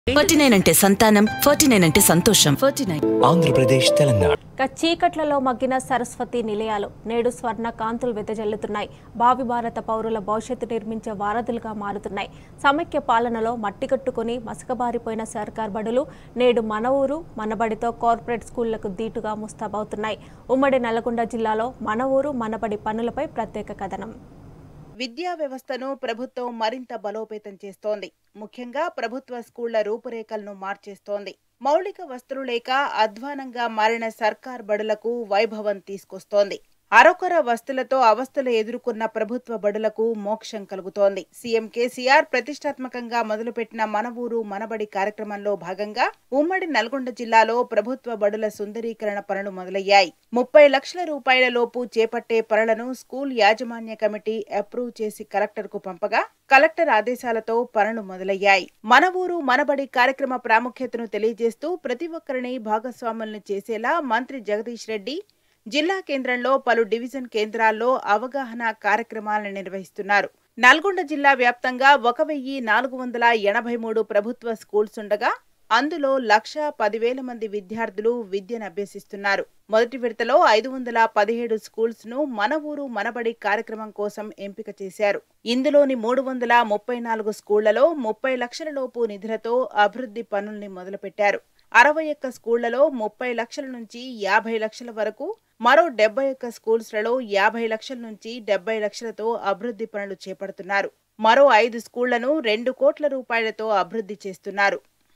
forty nine అంటే సంతానం forty nine అంటే సంతోషం ఫార్టీ నైన్ ఆంధ్రప్రదేశ్ తెలంగాణ ఇక చీకట్లలో మగ్గిన సరస్వతి నిలయాలు నేడు స్వర్ణ కాంతులు వెదజల్లుతున్నాయి భావి భారత పౌరుల భవిష్యత్తు నిర్మించే వారధులుగా మారుతున్నాయి సమైక్య పాలనలో మట్టికట్టుకుని మసకబారిపోయిన సర్కార్ బడులు నేడు మన ఊరు మనబడితో కార్పొరేట్ స్కూళ్లకు దీటుగా ముస్తాబవుతున్నాయి ఉమ్మడి నల్గొండ జిల్లాలో మన ఊరు మనబడి పనులపై ప్రత్యేక కథనం విద్యా వ్యవస్థను ప్రభుత్వం మరింత బలోపేతం చేస్తోంది ముఖ్యంగా ప్రభుత్వ స్కూళ్ల రూపురేఖలను మార్చేస్తోంది మౌలిక వస్తువులు లేక అధ్వానంగా మారిన సర్కార్ బడులకు వైభవం తీసుకొస్తోంది అరొకర వస్తులతో అవస్థలు ఎదుర్కొన్న ప్రభుత్వ బడులకు మోక్షం కలుగుతోంది సీఎం కేసీఆర్ ప్రతిష్టాత్మకంగా మొదలుపెట్టిన మన ఊరు మనబడి కార్యక్రమంలో భాగంగా ఉమ్మడి నల్గొండ జిల్లాలో ప్రభుత్వ బడుల సుందరీకరణ పనులు మొదలయ్యాయి ముప్పై లక్షల రూపాయల లోపు చేపట్టే పనులను స్కూల్ యాజమాన్య కమిటీ అప్రూవ్ చేసి కలెక్టర్ కు పంపగా కలెక్టర్ ఆదేశాలతో పనులు మొదలయ్యాయి మన ఊరు మనబడి కార్యక్రమ ప్రాముఖ్యతను తెలియజేస్తూ ప్రతి ఒక్కరిని భాగస్వాములను చేసేలా మంత్రి జగదీష్ రెడ్డి జిల్లా కేంద్రంలో పలు డివిజన్ కేంద్రాల్లో అవగాహన కార్యక్రమాలను నిర్వహిస్తున్నారు నల్గొండ జిల్లా వ్యాప్తంగా ఒక వెయ్యి నాలుగు వందల ఎనభై మూడు ప్రభుత్వ స్కూల్స్ ఉండగా అందులో లక్ష పదివేల మంది విద్యార్థులు విద్యను అభ్యసిస్తున్నారు మొదటి విడతలో ఐదు వందల పదిహేడు స్కూల్స్ ను మన ఊరు మనబడి కార్యక్రమం కోసం ఎంపిక చేశారు ఇందులోని మూడు వందల ముప్పై నాలుగు స్కూళ్లలో ముప్పై లక్షల లోపు నిధులతో అభివృద్ధి పనుల్ని మొదలుపెట్టారు అరవై ఒక్క స్కూళ్లలో ముప్పై లక్షల నుంచి యాభై లక్షల వరకు మరో డెబ్బై ఒక్క స్కూల్స్లలో యాభై లక్షల నుంచి డెబ్బై లక్షలతో అభివృద్ధి పనులు చేపడుతున్నారు మరో ఐదు స్కూళ్లను రెండు కోట్ల రూపాయలతో అభివృద్ధి చేస్తున్నారు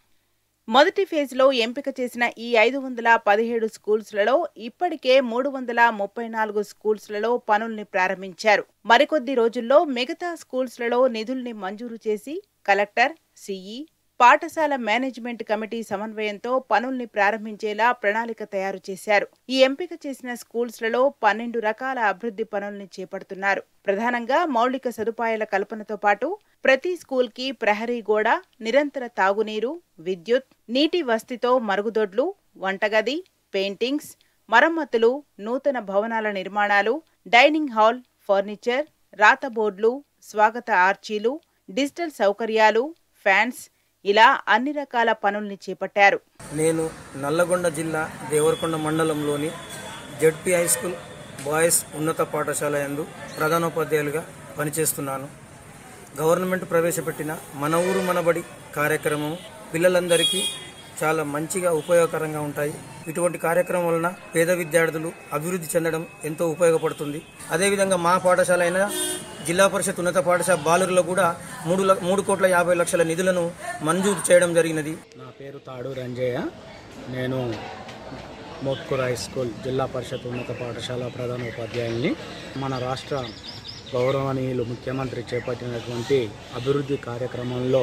మొదటి ఫేజ్లో ఎంపిక చేసిన ఈ ఐదు వందల పదిహేడు స్కూల్స్లలో ఇప్పటికే మూడు వందల ముప్పై నాలుగు స్కూల్స్లలో పనుల్ని ప్రారంభించారు మరికొద్ది రోజుల్లో మిగతా స్కూల్స్లలో నిధుల్ని మంజూరు చేసి కలెక్టర్ సిఈ పాఠశాల మేనేజ్మెంట్ కమిటీ సమన్వయంతో పనుల్ని ప్రారంభించేలా ప్రణాళిక తయారు చేశారు ఈ ఎంపిక చేసిన స్కూల్స్లలో పన్నెండు రకాల అభివృద్ధి పనుల్ని చేపడుతున్నారు ప్రధానంగా మౌలిక సదుపాయాల కల్పనతో పాటు ప్రతి స్కూల్ కి ప్రహరీ గోడ నిరంతర తాగునీరు విద్యుత్ నీటి వస్తితో మరుగుదొడ్లు వంటగది పెయింటింగ్స్ మరమ్మతులు నూతన భవనాల నిర్మాణాలు డైనింగ్ హాల్ ఫర్నిచర్ రాత బోర్డులు స్వాగత ఆర్చీలు డిజిటల్ సౌకర్యాలు ఫ్యాన్స్ ఇలా అన్ని రకాల పనుల్ని చేపట్టారు నేను నల్లగొండ జిల్లా దేవరకొండ మండలంలోని జడ్పీ హై స్కూల్ బాయ్స్ ఉన్నత పాఠశాల యందు ప్రధానోపాధ్యాయులుగా పనిచేస్తున్నాను గవర్నమెంట్ ప్రవేశపెట్టిన మన ఊరు మనబడి కార్యక్రమం పిల్లలందరికీ చాలా మంచిగా ఉపయోగకరంగా ఉంటాయి ఇటువంటి కార్యక్రమం వలన పేద విద్యార్థులు అభివృద్ధి చెందడం ఎంతో ఉపయోగపడుతుంది అదేవిధంగా మా పాఠశాల అయిన జిల్లా పరిషత్ ఉన్నత పాఠశాల బాలురులో కూడా మూడు ల- మూడు కోట్ల యాభై లక్షల నిధులను మంజూరు చేయడం జరిగినది నా పేరు తాడు రంజయ్య నేను మోత్కూర్ హై స్కూల్ జిల్లా పరిషత్ ఉన్నత పాఠశాల ప్రధాన ఉపాధ్యాయుల్ని మన రాష్ట్ర గౌరవనీయులు ముఖ్యమంత్రి చేపట్టినటువంటి అభివృద్ధి కార్యక్రమంలో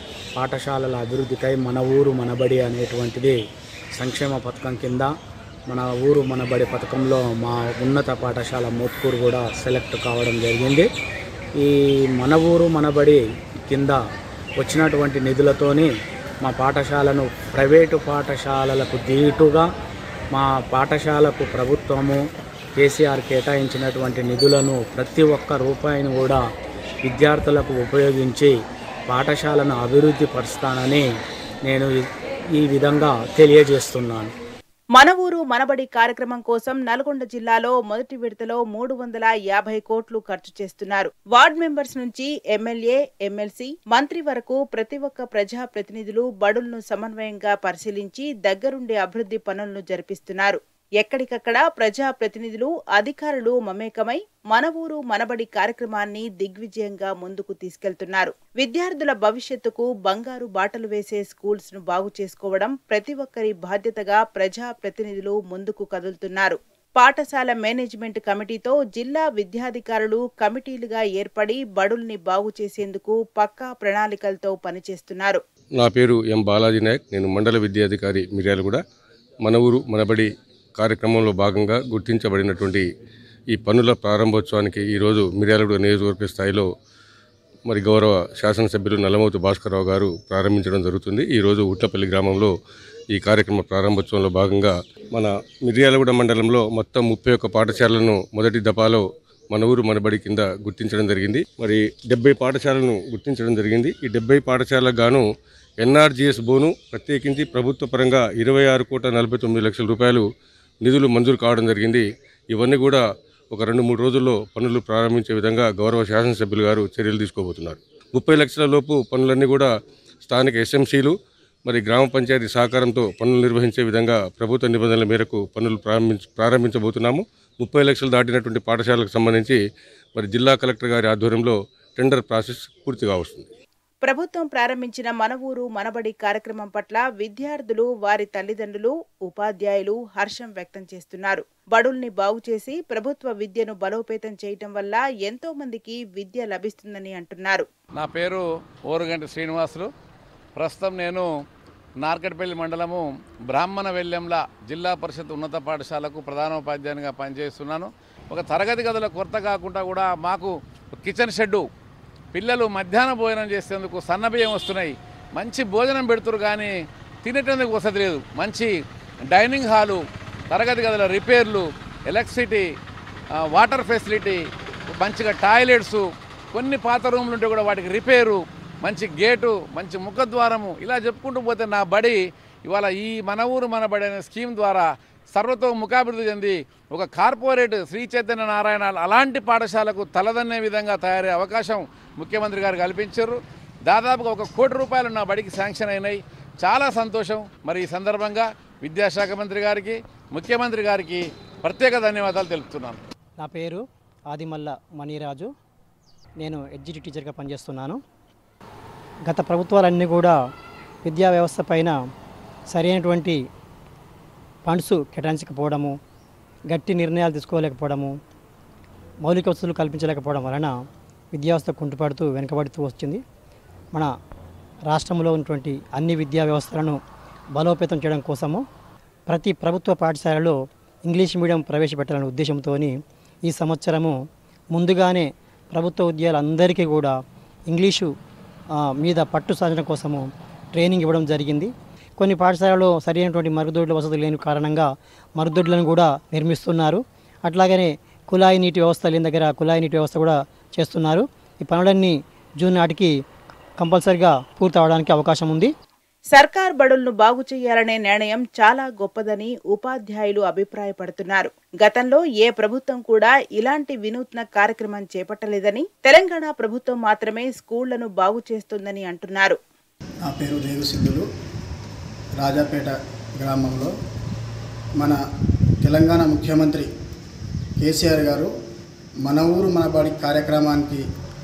పాఠశాలల అభివృద్ధికై మన ఊరు మనబడి అనేటువంటిది సంక్షేమ పథకం కింద మన ఊరు మనబడి పథకంలో మా ఉన్నత పాఠశాల మోత్కూరు కూడా సెలెక్ట్ కావడం జరిగింది ఈ మన ఊరు మనబడి కింద వచ్చినటువంటి నిధులతోని మా పాఠశాలను ప్రైవేటు పాఠశాలలకు దీటుగా మా పాఠశాలకు ప్రభుత్వము కేసీఆర్ కేటాయించినటువంటి నిధులను ప్రతి ఒక్క రూపాయిని కూడా విద్యార్థులకు ఉపయోగించి పాఠశాలను అభివృద్ధి పరుస్తానని నేను ఈ- ఈ విధంగా తెలియజేస్తున్నాను మన ఊరు మనబడి కార్యక్రమం కోసం నల్గొండ జిల్లాలో మొదటి విడతలో మూడు వందల యాభై కోట్లు ఖర్చు చేస్తున్నారు వార్డ్ మెంబర్స్ నుంచి ఎమ్మెల్యే ఎమ్మెల్సీ మంత్రి వరకు ప్రతి ఒక్క ప్రజా ప్రతినిధులు బడులను సమన్వయంగా పరిశీలించి దగ్గరుండి అభివృద్ధి పనులను జరిపిస్తున్నారు ఎక్కడికక్కడ ప్రజా ప్రతినిధులు అధికారులు మమేకమై మన ఊరు మనబడి కార్యక్రమాన్ని దిగ్విజయంగా ముందుకు తీసుకెళ్తున్నారు విద్యార్థుల భవిష్యత్తుకు బంగారు బాటలు వేసే స్కూల్స్ ను బాగు చేసుకోవడం ప్రతి ఒక్కరి బాధ్యతగా ప్రజా ప్రతినిధులు ముందుకు కదులుతున్నారు పాఠశాల మేనేజ్మెంట్ కమిటీతో జిల్లా విద్యాధికారులు కమిటీలుగా ఏర్పడి బడుల్ని బాగు చేసేందుకు పక్కా ప్రణాళికలతో పనిచేస్తున్నారు నా పేరు ఎం బాలాజీ నాయక్ నేను మండల విద్యాధికారి మిర్యాలగూడ మన ఊరు మనబడి కార్యక్రమంలో భాగంగా గుర్తించబడినటువంటి ఈ పనుల ప్రారంభోత్సవానికి ఈరోజు మిర్యాలగూడ నియోజకవర్గ స్థాయిలో మరి గౌరవ శాసనసభ్యులు నల్లమోతు భాస్కర్రావు గారు ప్రారంభించడం జరుగుతుంది ఈరోజు ఉట్లపల్లి గ్రామంలో ఈ కార్యక్రమ ప్రారంభోత్సవంలో భాగంగా మన మిర్యాలగూడ మండలంలో మొత్తం ముప్పై ఒక్క పాఠశాలలను మొదటి దఫాలో మన ఊరు మనబడి కింద గుర్తించడం జరిగింది మరి డెబ్బై పాఠశాలను గుర్తించడం జరిగింది ఈ డెబ్బై పాఠశాలకు గాను ఎన్ఆర్జీఎస్ బోను ప్రత్యేకించి ప్రభుత్వ పరంగా ఇరవై ఆరు కోట్ల నలభై తొమ్మిది లక్షల రూపాయలు నిధులు మంజూరు కావడం జరిగింది ఇవన్నీ కూడా ఒక రెండు మూడు రోజుల్లో పనులు ప్రారంభించే విధంగా గౌరవ శాసనసభ్యులు గారు చర్యలు తీసుకోబోతున్నారు ముప్పై లక్షల లోపు పనులన్నీ కూడా స్థానిక ఎస్ఎంసీలు మరి గ్రామ పంచాయతీ సహకారంతో పనులు నిర్వహించే విధంగా ప్రభుత్వ నిబంధనల మేరకు పనులు ప్రారంభించ ప్రారంభించబోతున్నాము ముప్పై లక్షలు దాటినటువంటి పాఠశాలకు సంబంధించి మరి జిల్లా కలెక్టర్ గారి ఆధ్వర్యంలో టెండర్ ప్రాసెస్ పూర్తిగా వస్తుంది ప్రభుత్వం ప్రారంభించిన మన ఊరు మనబడి కార్యక్రమం పట్ల విద్యార్థులు వారి తల్లిదండ్రులు ఉపాధ్యాయులు హర్షం వ్యక్తం చేస్తున్నారు బడుల్ని బాగు చేసి ప్రభుత్వ విద్యను బలోపేతం చేయటం వల్ల ఎంతో మందికి విద్య లభిస్తుందని అంటున్నారు నా పేరు ఓరుగంటి శ్రీనివాసులు ప్రస్తుతం నేను నార్కట్పల్లి మండలము బ్రాహ్మణ వెల్లెంల జిల్లా పరిషత్ ఉన్నత పాఠశాలకు ప్రధానోపాధ్యాయునిగా పనిచేస్తున్నాను ఒక తరగతి గదుల కొరత కాకుండా కూడా మాకు కిచెన్ షెడ్డు పిల్లలు మధ్యాహ్న భోజనం చేసేందుకు సన్నబియ్యం వస్తున్నాయి మంచి భోజనం పెడుతురు కానీ తినేటందుకు వసతి లేదు మంచి డైనింగ్ హాలు తరగతి గదుల రిపేర్లు ఎలక్ట్రిసిటీ ఆ, వాటర్ ఫెసిలిటీ మంచిగా టాయిలెట్స్ కొన్ని పాత రూమ్లు ఉంటే కూడా వాటికి రిపేరు మంచి గేటు మంచి ముఖద్వారము ఇలా చెప్పుకుంటూ పోతే నా బడి ఇవాళ ఈ మన ఊరు మన బడి అనే స్కీమ్ ద్వారా సర్వతో ముఖాభివృద్ధి చెంది ఒక కార్పొరేట్ శ్రీ చైతన్య నారాయణ అలాంటి పాఠశాలకు తలదన్నే విధంగా తయారయ్యే అవకాశం ముఖ్యమంత్రి గారు కల్పించారు దాదాపుగా ఒక కోటి రూపాయలు నా బడికి శాంక్షన్ అయినాయి చాలా సంతోషం మరి ఈ సందర్భంగా విద్యాశాఖ మంత్రి గారికి ముఖ్యమంత్రి గారికి ప్రత్యేక ధన్యవాదాలు తెలుపుతున్నాను నా పేరు ఆదిమల్ల మణిరాజు నేను ఎడ్జిటి టీచర్గా పనిచేస్తున్నాను గత ప్రభుత్వాలన్నీ కూడా విద్యా వ్యవస్థ పైన సరైనటువంటి ఫండ్స్ కేటాయించకపోవడము గట్టి నిర్ణయాలు తీసుకోలేకపోవడము మౌలిక వసతులు కల్పించలేకపోవడం వలన విద్యా వ్యవస్థ కుంటుపడుతూ వెనుకబడుతూ వచ్చింది మన రాష్ట్రంలో ఉన్నటువంటి అన్ని విద్యా వ్యవస్థలను బలోపేతం చేయడం కోసము ప్రతి ప్రభుత్వ పాఠశాలలో ఇంగ్లీష్ మీడియం ప్రవేశపెట్టాలనే ఉద్దేశంతో ఈ సంవత్సరము ముందుగానే ప్రభుత్వ ఉద్యోగాలందరికీ కూడా ఇంగ్లీషు ఆ, మీద పట్టు సాధన కోసము ట్రైనింగ్ ఇవ్వడం జరిగింది కొన్ని పాఠశాలలో సరైనటువంటి మరుగుదొడ్ల వసతులు లేని కారణంగా మరుగుదొడ్లను కూడా నిర్మిస్తున్నారు అట్లాగనే కుళాయి నీటి వ్యవస్థ లేని దగ్గర కుళాయి నీటి వ్యవస్థ కూడా చేస్తున్నారు ఈ పనులన్నీ జూన్ నాటికి కంపల్సరిగా పూర్తి అవడానికి అవకాశం ఉంది సర్కార్ బడులను బాగు చేయాలనే నిర్ణయం చాలా గొప్పదని ఉపాధ్యాయులు అభిప్రాయపడుతున్నారు గతంలో ఏ ప్రభుత్వం కూడా ఇలాంటి వినూత్న కార్యక్రమం చేపట్టలేదని తెలంగాణ ప్రభుత్వం మాత్రమే స్కూళ్లను బాగు చేస్తుందని అంటున్నారు నా పేరు రేగు సిద్ధులు రాజాపేట గ్రామంలో మన తెలంగాణ ముఖ్యమంత్రి కేసీఆర్ గారు మన ఊరు మన బడి కార్యక్రమానికి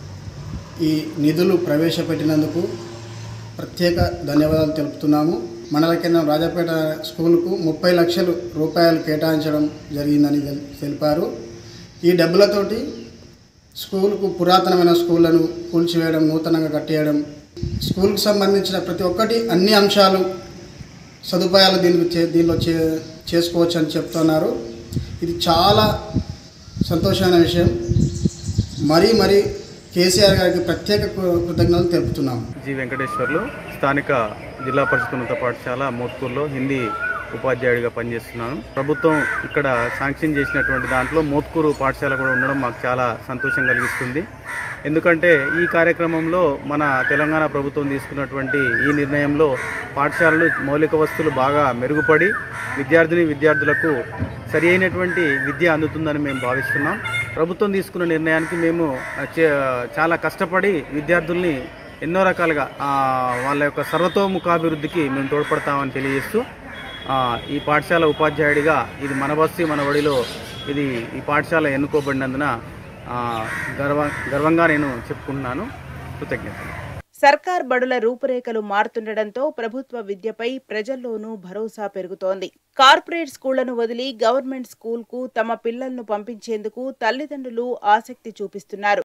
ఈ నిధులు ప్రవేశపెట్టినందుకు ప్రత్యేక ధన్యవాదాలు తెలుపుతున్నాము మండల కేంద్రం రాజాపేట స్కూల్కు ముప్పై లక్షలు రూపాయలు కేటాయించడం జరిగిందని తెల్- తెలిపారు ఈ డబ్బులతోటి స్కూల్కు పురాతనమైన స్కూళ్లను కూల్చివేయడం నూతనంగా కట్టేయడం స్కూల్కి సంబంధించిన ప్రతి ఒక్కటి అన్ని అంశాలు సదుపాయాలు దీనికి చే దీనిలో చే చేసుకోవచ్చు అని చెప్తున్నారు ఇది చాలా సంతోషమైన విషయం మరీ మరీ కేసీఆర్ గారికి ప్రత్యేక కృ- కృతజ్ఞతలు తెలుపుతున్నాము జి వెంకటేశ్వర్లు స్థానిక జిల్లా పరిషత్ ఉన్నత పాఠశాల మోత్కూరులో హిందీ ఉపాధ్యాయుడిగా పనిచేస్తున్నాను ప్రభుత్వం ఇక్కడ శాంక్షన్ చేసినటువంటి దాంట్లో మోత్కూరు పాఠశాల కూడా ఉండడం మాకు చాలా సంతోషం కలిగిస్తుంది ఎందుకంటే ఈ కార్యక్రమంలో మన తెలంగాణ ప్రభుత్వం తీసుకున్నటువంటి ఈ నిర్ణయంలో పాఠశాలలు మౌలిక వస్తువులు బాగా మెరుగుపడి విద్యార్థిని విద్యార్థులకు సరి అయినటువంటి విద్య అందుతుందని మేము భావిస్తున్నాం ప్రభుత్వం తీసుకున్న నిర్ణయానికి మేము ఆ, చే- చాలా కష్టపడి విద్యార్థుల్ని ఎన్నో రకాలుగా ఆ, వాళ్ళ యొక్క సర్వతోముఖాభివృద్ధికి మేము తోడ్పడతామని తెలియజేస్తూ ఆ, ఈ పాఠశాల ఉపాధ్యాయుడిగా ఇది మన బస్సు మన బడిలో ఇది ఈ పాఠశాల ఎన్నుకోబడినందున ఆ, గర్వ గర్వంగా నేను చెప్పుకుంటున్నాను కృతజ్ఞతలు సర్కార్ బడుల రూపురేఖలు మారుతుండటంతో ప్రభుత్వ విద్యపై ప్రజల్లోనూ భరోసా పెరుగుతోంది కార్పొరేట్ స్కూళ్లను వదిలి గవర్నమెంట్ స్కూల్కు తమ పిల్లలను పంపించేందుకు తల్లిదండ్రులు ఆసక్తి చూపిస్తున్నారు